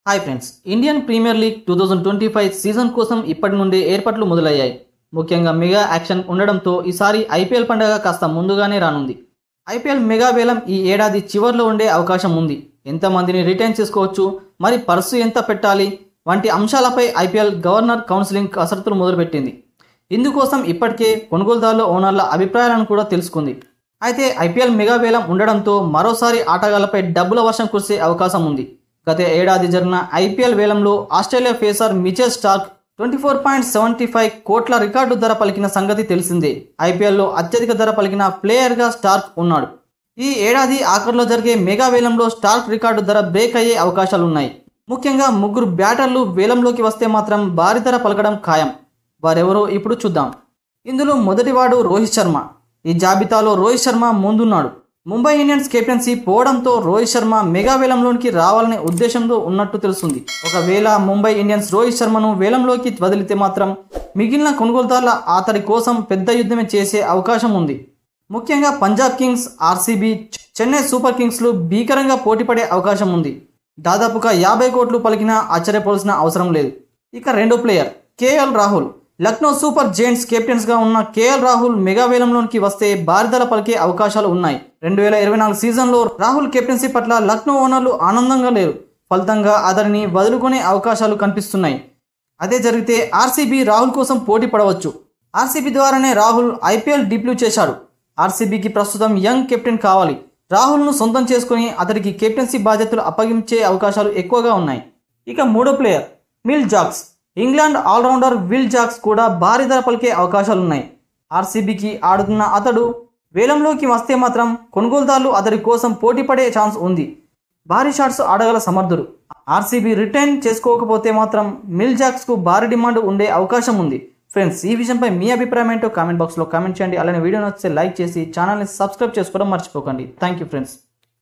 hi friends Indian premier league two thousand twenty five season కోసం ఇప్పటి నుండే ఏర్పాట్లు మొదలయ్యాయి ముఖ్యంగా మెగా యాక్షన్ ఉండడంతో ఈసారి ఐపీఎల్ పండుగ కాస్త ముందుగానే రానుంది ఐపీఎల్ మెగా వేలం ఈ ఏడాది చివర్లో ఉండే అవకాశం ఉంది ఎంతమందిని రిటైన్ చేసుకోవచ్చు మరి పర్సు ఎంత పెట్టాలి వంటి అంశాలపై ఐపీఎల్ గవర్నర్ కౌన్సిలింగ్ కసరత్తులు మొదలుపెట్టింది ఇందుకోసం ఇప్పటికే కొనుగోలుదారుల ఓనర్ల అభిప్రాయాలను కూడా తెలుసుకుంది అయితే ఐపీఎల్ మెగా వేలం ఉండడంతో మరోసారి ఆటగాళ్లపై డబ్బుల వర్షం కురిసే అవకాశం ఉంది గత ఏడాది జరిగిన ఐపీఎల్ వేలంలో Australia pacer Mitchell Starc twenty four point seventy five కోట్ల రికార్డు ధర పలికిన సంగతి తెలిసిందే ఐపీఎల్లో అత్యధిక ధర పలికిన ప్లేయర్గా స్టార్క్ ఉన్నాడు ఈ ఏడాది ఆఖరిలో జరిగే మెగా వేలంలో స్టార్క్ రికార్డు ధర బ్రేక్ అయ్యే అవకాశాలున్నాయి ముఖ్యంగా ముగ్గురు బ్యాటర్లు వేలంలోకి వస్తే మాత్రం భారీ ధర పలకడం ఖాయం వారెవరో ఇప్పుడు చూద్దాం ఇందులో మొదటివాడు రోహిత్ శర్మ ఈ జాబితాలో రోహిత్ శర్మ ముందున్నాడు ముంబై ఇండియన్స్ కెప్టెన్సీ పోవడంతో రోహిత్ శర్మ మెగా వేలంలోనికి రావాలనే ఉద్దేశంతో ఉన్నట్టు తెలుస్తుంది ఒకవేళ ముంబై ఇండియన్స్ రోహిత్ శర్మను వేలంలోకి వదిలితే మాత్రం మిగిలిన కొనుగోలుదారుల అతడి కోసం పెద్ద యుద్ధమే చేసే అవకాశం ఉంది ముఖ్యంగా Punjab kings RCB Chennai super కింగ్స్లు భీకరంగా పోటీపడే అవకాశం ఉంది దాదాపుగా యాభై కోట్లు పలికినా ఆశ్చర్యపోవాల్సిన అవసరం లేదు ఇక రెండో player KL Rahul Lucknow super giants కెప్టెన్స్గా ఉన్న కేఎల్ రాహుల్ మెగా వేలంలోనికి వస్తే భారతల పలికే అవకాశాలు ఉన్నాయి రెండు వేల ఇరవై నాలుగు సీజన్లో రాహుల్ కెప్టెన్సీ పట్ల లక్నో ఓనర్లు ఆనందంగా లేరు ఫలితంగా అతడిని వదులుకునే అవకాశాలు కనిపిస్తున్నాయి అదే జరిగితే ఆర్సీబీ రాహుల్ కోసం పోటీ పడవచ్చు ఆర్సీబీ ద్వారానే రాహుల్ ఐపీఎల్ డిప్లూ చేశాడు ఆర్సీబీకి ప్రస్తుతం యంగ్ కెప్టెన్ కావాలి రాహుల్ను సొంతం చేసుకుని అతడికి కెప్టెన్సీ బాధ్యతలు అప్పగించే అవకాశాలు ఎక్కువగా ఉన్నాయి ఇక మూడో player Will Jacks England all rounder Will Jacks కూడా భారీ ధర పలికే అవకాశాలున్నాయి ఆర్సీబీకి ఆడుతున్న అతడు వేలంలోకి వస్తే మాత్రం కొనుగోలుదారులు అతడి కోసం పోటీ పడే ఛాన్స్ ఉంది భారీ షాట్స్ ఆడగల సమర్థుడు ఆర్సీబీ రిటైన్ చేసుకోకపోతే మాత్రం మిల్ జాక్స్కు భారీ డిమాండ్ ఉండే అవకాశం ఉంది ఫ్రెండ్స్ ఈ విషయంపై మీ అభిప్రాయం ఏంటో కామెంట్ బాక్స్లో కామెంట్ చేయండి అలానే వీడియో నచ్చితే లైక్ చేసి ఛానల్ని సబ్స్క్రైబ్ చేసుకోవడం మర్చిపోకండి థ్యాంక్ యూ ఫ్రెండ్స్